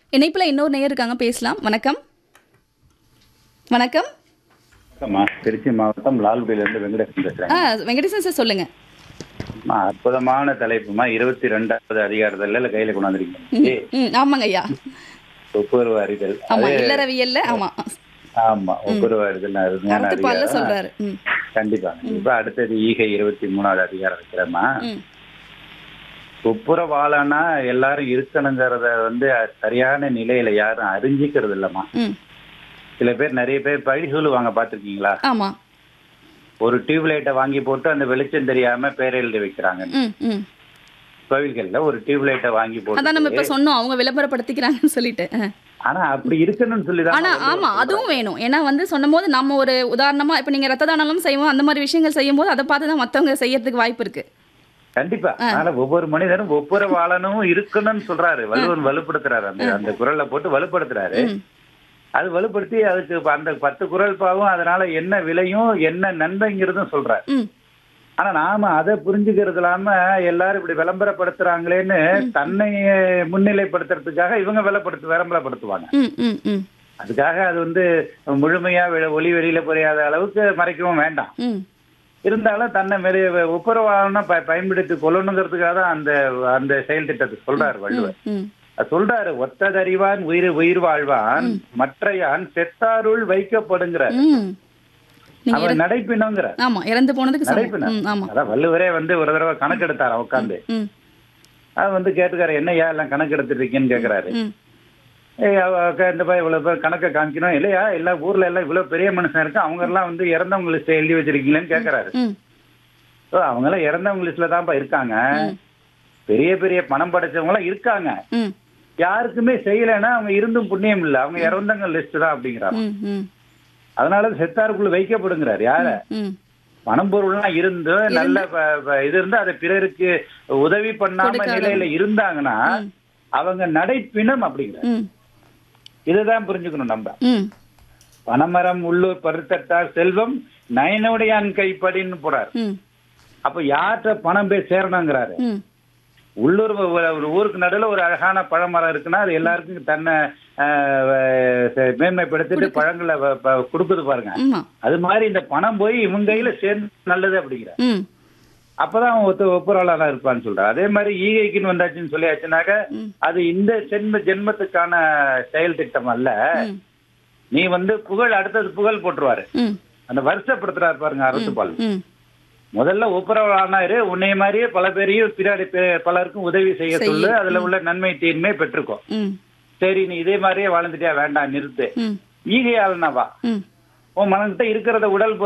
இணைப்புல இன்னொரு நேயர் இருக்காங்க பேசலாம் வணக்கம் வணக்கம் வணக்கம்மா திருச்சி மாவட்டம் லால்குடியிலேருந்து வெங்கடேசன் பேசுகிறேன் ஆ வெங்கடேசன் சார் சொல்லுங்க அற்புதமான தலைப்புமா இருபத்தி ரெண்டாவது அதிகாரத்தில் இல்லை கையில் கொண்டாந்துருக்கீங்க ம் ஆமாங்க ஐயா ஒப்புரவு அறிதல் ஆமா இல்லறவியல்ல ஆமா ஆமா ஒப்புரவு அறிதல் அருமையான அறத்துப்பால்ல அதிகாரம் சொல்றாரு ம் கண்டிப்பா இப்ப அடுத்தது ஈகை இருபத்தி மூணாவது அதிகாரம் இருக்கிறேம்மா ம் ஒப்புரவாளனா எல்லாரும் இருக்கணுங்கிறத வந்து சரியான நிலையில யாரும் அறிஞ்சிக்கிறது இல்லம்மா ம் சில பேர் நிறைய பேர் பழி சொல்லுவாங்க பார்த்திருக்கீங்களா ஆமா ஒரு டியூப் லைட்டை வாங்கி போட்டு அந்த வெளிச்சம் தெரியாம பேர் எழுதி வைக்கிறாங்க ம் ம் கோவில்கள்ல ஒரு டியூப் லைட்டை வாங்கி அதான் நம்ம போட்டு இப்ப சொன்னோம் அவங்க விளம்பரப்படுத்திக்கிறாங்கன்னு சொல்லிட்டு ஆ. ஆனா அப்படி இருக்கணும்னு சொல்லி ஆனா ஆமா அதுவும் வேணும் ஏன்னா வந்து சொன்னபோது நம்ம ஒரு உதாரணமா இப்ப நீங்க ரத்த தானம் செய்வோம் அந்த மாதிரி விஷயங்கள் செய்யும் போது அதை பார்த்து தான் மத்தவங்க செய்யறதுக்கு வாய்ப்பு இருக்கு கண்டிப்பா அதனால ஒவ்வொரு மனிதனும் ஒவ்வொரு வாழனும் இருக்கணும்னு சொல்றாரு வலுவன் வலுப்படுத்துறாரு அந்த அந்த குரலை போட்டு வலுப்படுத்துறாரு ம் அது வலுப்படுத்தி அதுக்கு இப்ப அந்த பத்து குரல் பாவும் அதனால என்ன விலையும் என்ன நன்மைங்கிறதும் சொல்றாரு ம் ஆனா நாம அதை புரிஞ்சுக்கிறது இல்லாம எல்லாரும் இப்படி விளம்பரப்படுத்துறாங்களேன்னு தன்னை முன்னிலைப்படுத்துறதுக்காக இவங்க விளப்படுத்து விளம்பரப்படுத்துவாங்க ம் ம் ம் அதுக்காக அது வந்து முழுமையா வெ- ஒளி வெளியில புரியாத அளவுக்கு மறைக்கவும் வேண்டாம் ம் இருந்தாலும் தன்னை மெரு ஒப்புரவாகனா ப பயன்படுத்தி கொள்ளணுங்கிறதுக்காக தான் அந்த அந்த செயல் திட்டத்தை சொல்றாரு வள்ளுவர் ம் அது சொல்றாரு ஒத்ததறிவான் உயிர் உயிர் வாழ்வான் மற்றையான் செத்தாருள் வைக்கப்படுங்கிறார் ம் நீங்க அவன் நடைப்பினங்கிற ஆமா இறந்து போனதுக்கு சமம் நடைப்பின ம் ஆமா அதான் வள்ளுவரே வந்து ஒரு தடவை கணக்கெடுத்தார் உட்காந்து ம் அது வந்து கேட்டுக்காரு என்னய்யா எல்லாம் கணக்கெடுத்துட்டு இருக்கீன்னு கேக்குறாரு ம் ஏய், அவ அக்கா இந்த பையன் இவ்வளவு பேர் கணக்கை காமிக்கணும் இல்லையா எல்லா ஊர்ல எல்லாம் இவ்வளவு பெரிய மனுஷன் இருக்கு அவங்க எல்லாம் வந்து இறந்தவங்க லிஸ்ட் எழுதி வச்சிருக்கீங்களேன்னு கேக்குறாரு ம் ஓ, அவங்க எல்லாம் இறந்தவங்க லிஸ்ட்ல தான்ப்பா இருக்காங்க பெரிய பெரிய பணம் படைச்சவங்க எல்லாம் இருக்காங்க ம் யாருக்குமே செய்யலைன்னா அவங்க இருந்தும் புண்ணியம் இல்ல அவங்க இறந்தவங்க லிஸ்ட் தான் அப்படிங்கிறாங்க ம் ம் அதனால செத்தாருக்குள்ள வைக்கப்படுங்கிறார் யார ம் பணம் பொருள்லாம் இருந்து நல்ல ப- ப- இது இருந்து அதை பிறருக்கு உதவி பண்ணாம கொடுக்காத. நிலையில இருந்தாங்கன்னா ம். அவங்க நடைப்பினம் அப்படிங்கிற ம் இதுதான் புரிஞ்சுக்கணும் நம்ம ம் பனமரம் உள்ளூர் பருத்தட்டார் செல்வம் நயனுடையான் கைப்படின்னு போறாரு ம் அப்ப யார்கிட்ட பணம் போய் சேரணுங்கிறாரு ம் உள்ளூர் ஒரு- ஒரு ஊருக்கு நடுவுல ஒரு அழகான பழமரம் இருக்குன்னா அது எல்லாருக்கும் தன்னை ஆஹ், அஹ், மேன்மைப்படுத்திட்டு பழங்களை வ- ப- கொடுக்குது பாருங்க ஆமா அது மாதிரி இந்த பணம் போய் இவங்க கையில சேர்ந்து நல்லது அப்படிங்கிற ம் அப்பதான் அவன் ஒத்து ஒப்புரவாளனா இருப்பான்னு சொல்றான் அதே மாதிரி ஈகைக்குன்னு வந்தாச்சுன்னு சொல்லியாச்சுனாக்க ம். அது இந்த ஜென்ம ஜென்மத்துக்கான செயல் திட்டம் அல்ல ம் நீ வந்து புகழ் அடுத்தது புகழ் போட்டுருவாரு ம் அந்த வருஷப்படுத்துறாரு பாருங்க அரசுபால் ம் முதல்ல ஒப்புரவானாரு உன்னைய மாதிரியே பல பேரையும் பின்னாடி பே- பலருக்கும் உதவி செய்ய செய்ய. சொல்லு அதுல உள்ள நன்மை தீன்மை பெற்றுக்கோ ம் சரி நீ இதே மாதிரியே வாழ்ந்துட்டியா வேண்டாம் நிறுத்து ம் ஈகையாளனா வா ம் உன் மனக்கிட்ட இருக்கிறத உடல்